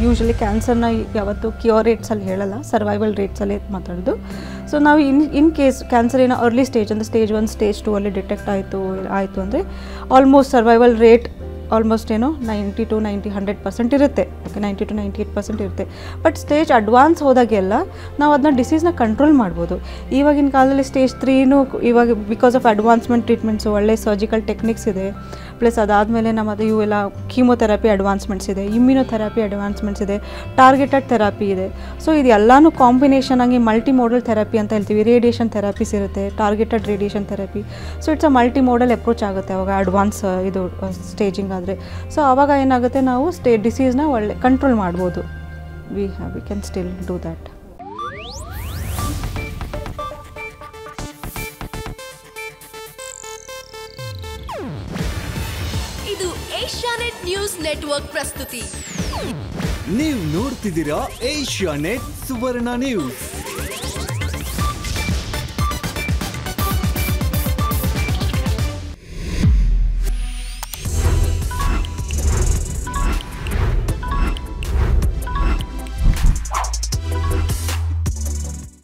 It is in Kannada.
ಯೂಶ್ವಲಿ ಕ್ಯಾನ್ಸರ್ನ ಯಾವತ್ತು ಕ್ಯೂರ್ ರೇಟ್ಸಲ್ಲಿ ಹೇಳಲ್ಲ ಸರ್ವೈವಲ್ ರೇಟ್ಸಲ್ಲೇ ಮಾತಾಡೋದು ಸೊ ನಾವು ಇನ್ ಇನ್ ಕೇಸ್ ಕ್ಯಾನ್ಸರ್ ಏನೋ ಅರ್ಲಿ ಸ್ಟೇಜ್ ಅಂದರೆ ಸ್ಟೇಜ್ ಒನ್ ಸ್ಟೇಜ್ ಟೂ ಅಲ್ಲಿ ಡಿಟೆಕ್ಟ್ ಆಯಿತು ಆಯಿತು ಅಂದರೆ ಆಲ್ಮೋಸ್ಟ್ ಸರ್ವೈವಲ್ ರೇಟ್ ಆಲ್ಮೋಸ್ಟ್ ಏನು ninety to ninety hundred percent ಇರುತ್ತೆ okay ninety to ninety eight percent ಇರುತ್ತೆ ಬಟ್ ಸ್ಟೇಜ್ ಅಡ್ವಾನ್ಸ್ ಹೋದಾಗೆಲ್ಲ ನಾವು ಅದನ್ನ ಡಿಸೀಸ್ನ ಕಂಟ್ರೋಲ್ ಮಾಡ್ಬೋದು ಇವಾಗಿನ ಕಾಲದಲ್ಲಿ ಸ್ಟೇಜ್ ತ್ರೀನೂ ಇವಾಗ ಬಿಕಾಸ್ ಆಫ್ ಅಡ್ವಾನ್ಸ್ಮೆಂಟ್ ಟ್ರೀಟ್ಮೆಂಟ್ಸು ಒಳ್ಳೆ ಸರ್ಜಿಕಲ್ ಟೆಕ್ನಿಕ್ಸ್ ಇದೆ ಪ್ಲಸ್ ಅದಾದಮೇಲೆ ನಮ್ಮದು ಇವೆಲ್ಲ ಕೀಮೊಥೆರಪಿ ಅಡ್ವಾನ್ಸ್ಮೆಂಟ್ಸ್ ಇದೆ ಇಮ್ಯುನೊಥೆರಪಿ ಅಡ್ವಾನ್ಸ್ಮೆಂಟ್ಸ್ ಇದೆ ಟಾರ್ಗೆಟೆಡ್ ಥೆರಪಿ ಇದೆ ಸೊ ಇದು ಎಲ್ಲನೂ ಕಾಂಬಿನೇಷನ್ ಆಗಿ ಮಲ್ಟಿ ಮೋಡಲ್ ಥೆರಪಿ ಅಂತ ಹೇಳ್ತೀವಿ ರೇಡಿಯೇಷನ್ ಥೆರಪೀಸ್ ಇರುತ್ತೆ targeted radiation therapy so it's a multi modal approach ಆಗುತ್ತೆ ಅವಾಗ ಅಡ್ವಾನ್ಸ್ ಇದು ಸ್ಟೇಜಿಂಗ್ ಆದರೆ ಸೊ ಆವಾಗ ಏನಾಗುತ್ತೆ ನಾವು ಸ್ಟೇ ಡಿಸೀಸ್ನ ಒಳ್ಳೆ ಕಂಟ್ರೋಲ್ ಮಾಡ್ಬೋದು we have we can still do that ಇದು ಏಷ್ಯಾನೆಟ್ ನ್ಯೂಸ್ ನೆಟ್ವರ್ಕ್ ಪ್ರಸ್ತುತಿ ನೀವು ನೋಡ್ತಿದ್ದೀರಾ ಏಷ್ಯಾ ನೆಟ್ ಸುವರ್ಣ ನ್ಯೂಸ್